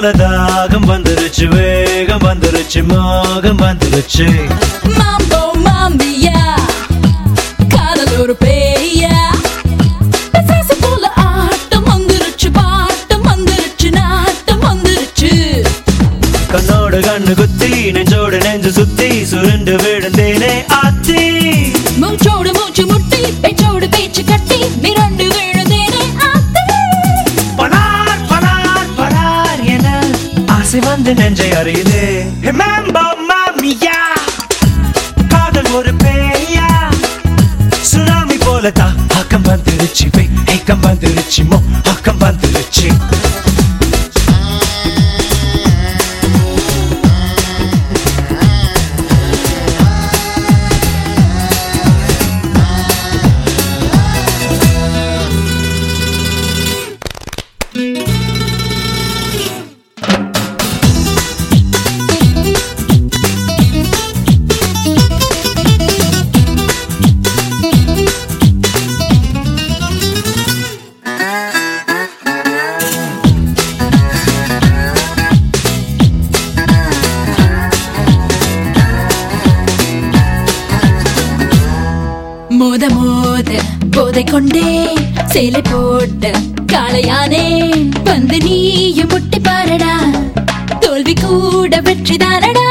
போல தாகம் வந்துருச்சு வேகம் வந்துருச்சு மோகம் வந்துருச்சு மாம்போ மாம்பியா காதல் ஒரு பேயா பிசாசு போல ஆட்டம் வந்துருச்சு பாட்டம் வந்துருச்சு நாட்டம் வந்துருச்சு கண்ணோடு கண்ணு குத்தி நெஞ்சோடு நெஞ்சு சுத்தி சுருண்டு விழுந்தேனே ஆத்தி மூச்சோடு மூச்சு முட்டி பேச்சோடு பேச்சு கட்டி மிரண்டு விழுந்தேனே ஆத்தி பனார் பனார் பனார் என ஆசை வந்து நெஞ்சை அறியுதே மேம்போ மாமியா காதல் ஒரு பேயா சுனாமி போல தான் ஆக்கம் வந்துருச்சு வே ஏக்கம் வந்துருச்சு மோ ஆக்கம் வந்துருச்சு மோத மோத போதை கொண்டே சேலை போட்ட காளையானே வந்து நீயும் முட்டி பாரடா தோல்வி கூட வெற்றிதானடா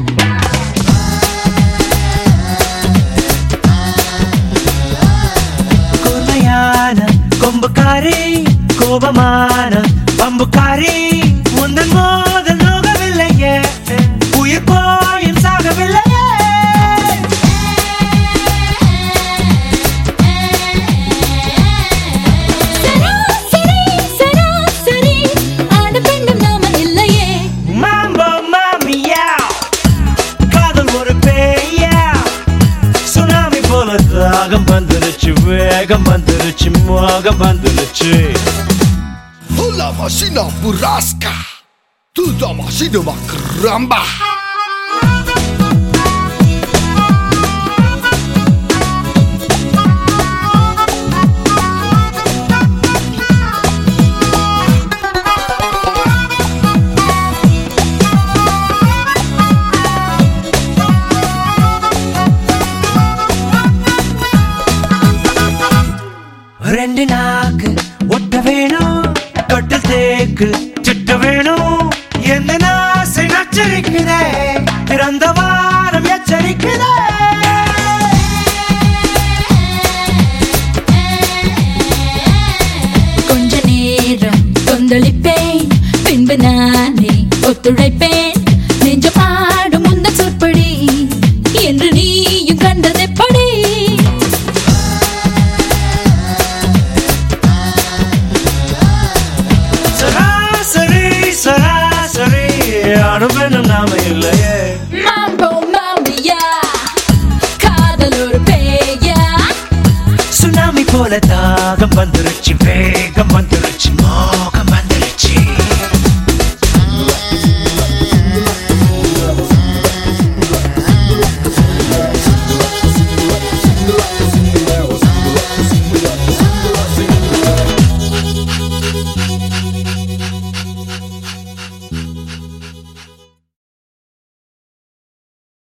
கூர்மையான கொம்புக்காரி கோபமான பம்புக்காரி முந்தன் மோதல் நோகவில்லையே உயிர் போயும் சாகவில்லையே சராசரி சராசரி ஆட பெண்ணும் நாம இல்லையே மாம்போ மாமியா காதல் ஒரு பேயா சுனாமி போல தாகம் வந்துருச்சு வேகம் வந்துருச்சு மோகம் வந்துருச்சு Hula maszyna buraska Tu do maszyny ma kramba ரெண்டு நாக்கு ஒட்ட வேணும் தொட்டு தேக்கு சிட்ட வேணும் எந்த நாசை நச்சரிக்குதே பிறந்த வாரம் எச்சரிக்குதே கொஞ்ச நேரம் கொந்தளிப்பேன் பின்பு நானே ஒத்துழைப்பேன் நெஞ்ச பாடும் முந்த சொற்படி என்று நீயும் கண்டதெப்படி சராசரி சராசரி அனுபவம் நாம இல்லையே மாம்போ மாமியா காதல் ஒரு பேயா சுனாமி போல தாகம் வந்துருச்சு வேகம் வந்துருச்சு மா